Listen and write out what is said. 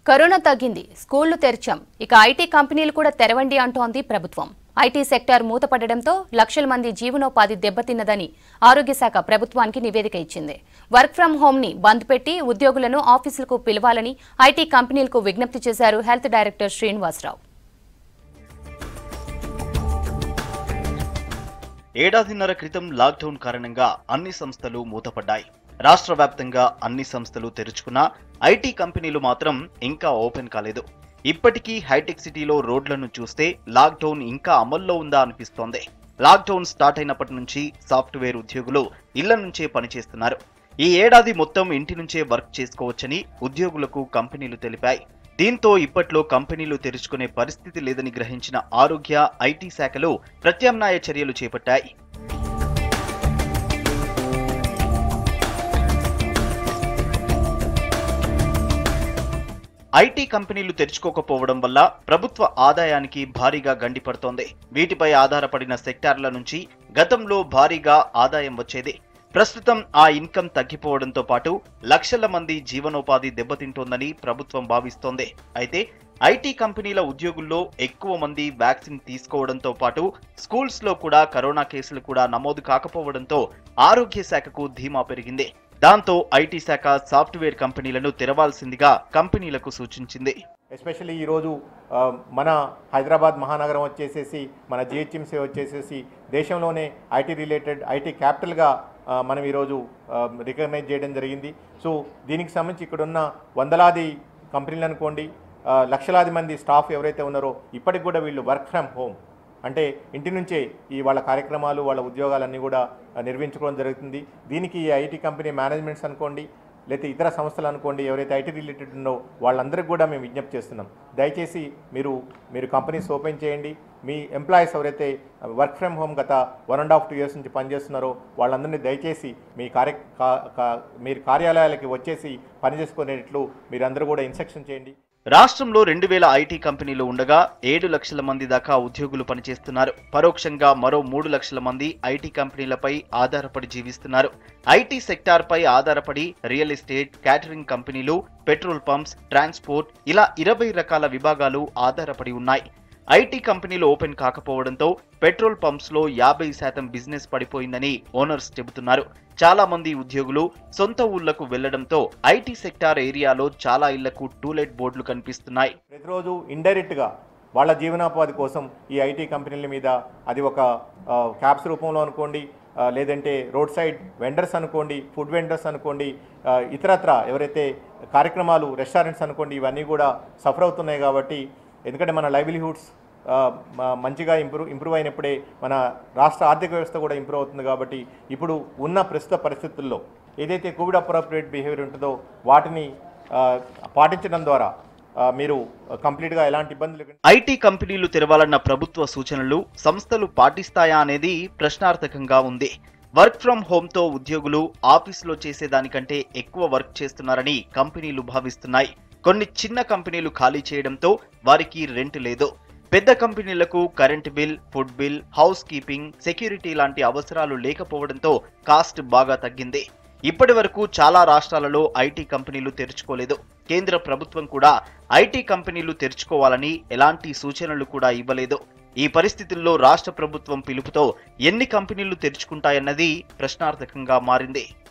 corona తగ్గింది స్కూళ్లు తెరిచాం ఇక IT కంపెనీలు కూడా తెరవండి అంటోంది ప్రభుత్వం ఐటీ సెక్టార్ మూతపడడంతో లక్షల మంది జీవనోపాధి దెబ్బతిన్నదని ఆరోగ్య శాఖ ప్రభుత్వానికి నివేదిక ఇచ్చింది వర్క్ ఫ్రం హోమ్ ని బంద్ పెట్టి ఉద్యోగులను ఆఫీసులకు పిలవాలని ఐటీ కంపెనీలకు విజ్ఞప్తి చేశారు హెల్త్ డైరెక్టర్ శ్రీనివాసరావు ఏడాదిన్నర క్రితం లాక్డౌన్ కారణంగా అన్ని సంస్థలు మూతపడ్డాయి రాష్ట్ర వ్యాప్తంగా అన్ని సంస్థలు తెరుచుకున్నా ఐటీ కంపెనీలు మాత్రం ఇంకా ఓపెన్ కాలేదు ఇప్పటికీ హైటెక్ సిటీలో రోడ్లను చూస్తే లాక్డౌన్ ఇంకా అమల్లో ఉందా అనిపిస్తోంది లాక్డౌన్ స్టార్ట్ అయినప్పటి నుంచి సాఫ్ట్వేర్ ఉద్యోగులు ఇళ్ల నుంచే పనిచేస్తున్నారు ఈ ఏడాది మొత్తం ఇంటి నుంచే వర్క్ చేసుకోవచ్చని ఉద్యోగులకు కంపెనీలు తెలిపాయి దీంతో ఇప్పట్లో కంపెనీలు తెరుచుకునే పరిస్థితి లేదని గ్రహించిన ఆరోగ్య ఐటీ శాఖలు ప్రత్యామ్నాయ చర్యలు చేపట్టాయి ఐటీ కంపెనీలు తెరుచుకోకపోవడం వల్ల ప్రభుత్వ ఆదాయానికి భారీగా గండిపడుతోంది వీటిపై ఆధారపడిన సెక్టార్ల నుంచి గతంలో భారీగా ఆదాయం వచ్చేది ప్రస్తుతం ఆ ఇన్కమ్ తగ్గిపోవడంతో పాటు లక్షల మంది జీవనోపాధి దెబ్బతింటోందని ప్రభుత్వం భావిస్తోంది అయితే ఐటీ కంపెనీల ఉద్యోగుల్లో ఎక్కువ మంది వ్యాక్సిన్ తీసుకోవడంతో పాటు స్కూల్స్ లో కూడా కరోనా కేసులు కూడా నమోదు కాకపోవడంతో ఆరోగ్య శాఖకు ధీమా పెరిగింది దాంతో ఐటీ శాఖ సాఫ్ట్వేర్ కంపెనీలను తెరవాల్సిందిగా కంపెనీలకు సూచించింది ఎస్పెషల్లీ ఈరోజు ఆ, మన హైదరాబాద్ మహానగరం వచ్చేసేసి మన జిహెచ్ఎంసీ వచ్చేసేసి దేశంలోనే ఐటీ రిలేటెడ్ ఐటీ క్యాపిటల్గా ఆ, మనం ఈరోజు రికగ్నైజ్ చేయడం జరిగింది సో దీనికి సంబంధించి ఇక్కడున్న వందలాది కంపెనీలు అనుకోండి ఆ, లక్షలాది మంది స్టాఫ్ ఎవరైతే ఉన్నారో ఇప్పటికి కూడా వీళ్ళు వర్క్ ఫ్రమ్ హోమ్ అంటే ఇంటి నుంచే ఈ వాళ్ళ కార్యక్రమాలు వాళ్ళ ఉద్యోగాలన్నీ కూడా ఆ, నిర్వహించుకోవడం జరుగుతుంది దీనికి ఈ ఐటీ కంపెనీ మేనేజ్మెంట్స్ అనుకోండి లేకపోతే ఇతర సంస్థలు అనుకోండి ఎవరైతే ఐటీ రిలేటెడ్ ఉన్నో వాళ్ళందరికీ కూడా మేము విజ్ఞప్తి చేస్తున్నాం దయచేసి మీరు మీరు కంపెనీస్ ఓపెన్ చేయండి మీ ఎంప్లాయీస్ ఎవరైతే వర్క్ ఫ్రమ్ హోమ్ గత one and half two years నుంచి పనిచేస్తున్నారో వాళ్ళందరినీ దయచేసి మీ కార్య కా- కా- మీరు కార్యాలయాలకి వచ్చేసి పని చేసుకునేట్లు మీరందరూ కూడా ఇన్స్ట్రక్షన్ చేయండి రాష్ట్రంలో రెండు వేల ఐటీ కంపెనీలు ఉండగా ఏడు లక్షల మంది దాకా ఉద్యోగులు పనిచేస్తున్నారు పరోక్షంగా మరో మూడు లక్షల మంది ఐటీ కంపెనీలపై ఆధారపడి జీవిస్తున్నారు ఐటీ సెక్టార్ పై ఆధారపడి రియల్ ఎస్టేట్ క్యాటరింగ్ కంపెనీలు పెట్రోల్ పంప్స్ ట్రాన్స్పోర్ట్ ఇలా ఇరవై రకాల విభాగాలు ఆధారపడి ఉన్నాయి ఐటీ కంపెనీలు ఓపెన్ కాకపోవడంతో పెట్రోల్ పంప్స్ లో యాభై శాతం బిజినెస్ పడిపోయిందని ఓనర్స్ చెబుతున్నారు చాలా మంది ఉద్యోగులు సొంత ఊళ్లకు వెళ్లడంతో ఐటీ సెక్టార్ ఏరియాలో చాలా ఇళ్లకు టూలెట్ బోర్డులు కనిపిస్తున్నాయి ప్రతిరోజు ఇండైరెక్ట్గా వాళ్ళ జీవనోపాధి కోసం ఈ ఐటీ కంపెనీల మీద అది ఒక ఆ, క్యాబ్స్ రూపంలో అనుకోండి ఆ, లేదంటే రోడ్ సైడ్ వెండర్స్ అనుకోండి ఫుడ్ వెండర్స్ అనుకోండి ఆ, ఇతరత్ర ఎవరైతే కార్యక్రమాలు రెస్టారెంట్స్ అనుకోండి ఇవన్నీ కూడా సఫర్ అవుతున్నాయి కాబట్టి ఎందుకంటే మన లైవ్లీహుడ్స్ మంచిగా ఇంప్రూవ్ ఇంప్రూవ్ అయినప్పుడే మన రాష్ట్ర ఆర్థిక వ్యవస్థ కూడా ఇంప్రూవ్ అవుతుంది కాబట్టి ఇప్పుడు ఉన్న ప్రస్తుత పరిస్థితుల్లో ఏదైతే కోవిడ్ అప్రోప్రియేట్ బిహేవియర్ ఉంటుందో వాటిని ఆ, పాటించడం ద్వారా ఆ, మీరు కంప్లీట్గా ఎలాంటి ఇబ్బందులు లేకుండా ఐటీ కంపెనీలు తెరవాలన్న ప్రభుత్వ సూచనలు సంస్థలు పాటిస్తాయా అనేది ప్రశ్నార్థకంగా ఉంది వర్క్ ఫ్రం హోమ్ తో ఉద్యోగులు ఆఫీసులో చేసేదానికంటే ఎక్కువ వర్క్ చేస్తున్నారని కంపెనీలు భావిస్తున్నాయి కొన్ని చిన్న కంపెనీలు ఖాళీ చేయడంతో వారికి రెంట్ లేదు పెద్ద కంపెనీలకు current bill food bill housekeeping security లాంటి అవసరాలు లేకపోవడంతో కాస్ట్ బాగా తగ్గింది ఇప్పటి వరకు చాలా రాష్ట్రాలలో ఐటీ కంపెనీలు తెరుచుకోలేదు కేంద్ర ప్రభుత్వం కూడా ఐటీ కంపెనీలు తెరుచుకోవాలని ఎలాంటి సూచనలు కూడా ఇవ్వలేదు ఈ పరిస్థితుల్లో రాష్ట్ర ప్రభుత్వం పిలుపుతో ఎన్ని కంపెనీలు తెరుచుకుంటాయన్నది ప్రశ్నార్థకంగా మారింది